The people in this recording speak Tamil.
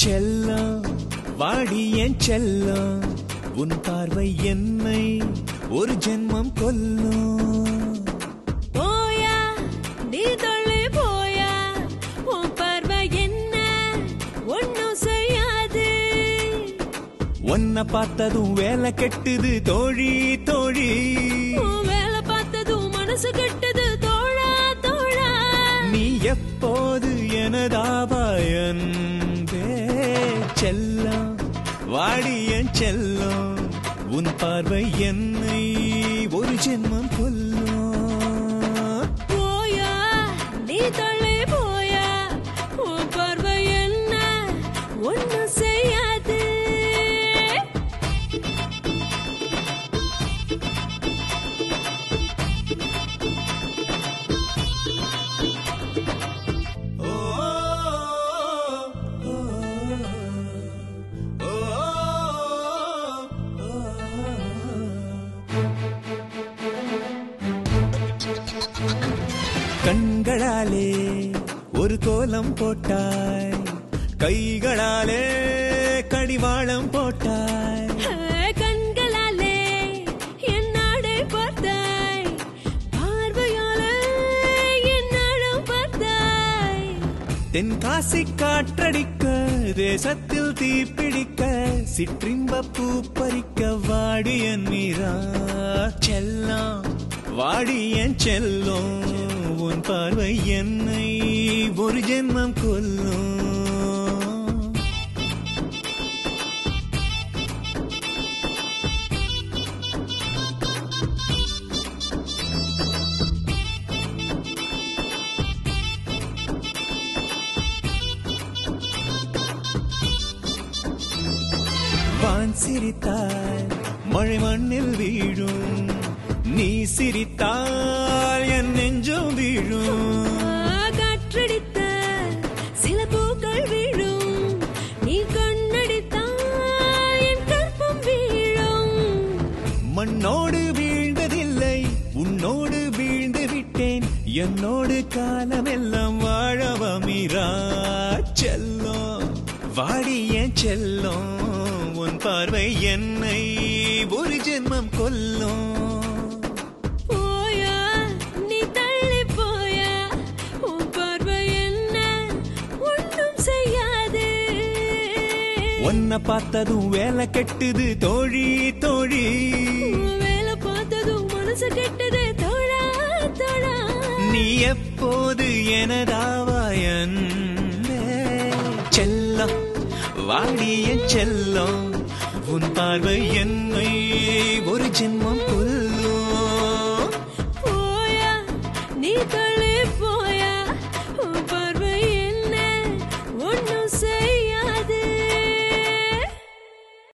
செல்லம் வாடி என் செல்லம் உன் பார்வை என்னை ஒரு ஜென்மம் கொல்லும் போயா நீ தொல்லை போயா உன் பார்வை என்ன ஒன்னும் செய்யாது உன்னை பார்த்ததும் வேலை கெட்டுது தோழி தோழி உன் வேலை பார்த்ததும் மனசு கெட்டது தோழா தோழா நீ எப்போது எனதாபாயன்பே செல்லம் வாடி என் செல்லம் உன் பார்வை என்னை ஒரு ஜென்மம் கொல்லும் போயா நீ தொல்லை போயா உன் பார்வை என்ன ஒன்னும் செய்யாது கண்களாலே ஒரு கோலம் போட்டாய் கைகளாலே கடிவாளம் போட்டாய் கண்களாலே என் நாடை பார்த்தாய் பார்வையால என் நாடும் பார்த்தாய் தென்காசி காற்றடிக்க தேசத்தில் தீப்பிடிக்க சிற்றின்ப பூ பறிக்க வாடி என் மீரா செல்லம் வாடி என் செல்லும் உன் பார்வை என்னை ஒரு ஜென்மம் கொல்லும் வான் சிரித்தால் மழை மண்ணில் வீழும் நீ சிரித்தால் என் நெஞ்சம் வீழும் காற்றடித்த சில பூக்கள் வீழும் நீ கண்ணடித்தால் என் கற்பம் வீழும் மண்ணோடு வீழ்ந்ததில்லை உன்னோடு வீழ்ந்து விட்டேன் என்னோடு காலமெல்லாம் வாழவமிரா செல்லம் வாடிய செல்லம் உன் பார்வை என்னை ஒரு ஜென்மம் கொல்லும் போயா நீ தள்ளி போயா உன் பார்வை என்ன ஒன்றும் செய்யாது உன்னை பார்த்ததும் வேலை கெட்டுது தோழி தோழி உன் வேலை பார்த்ததும் மனசு கெட்டது தோழா தோழா நீ எப்போது எனதாவாயன் செல்லம் வாடிய செல்லம் உன் பார்வை என்னை ஒரு ஜென்மம் கொல்லும்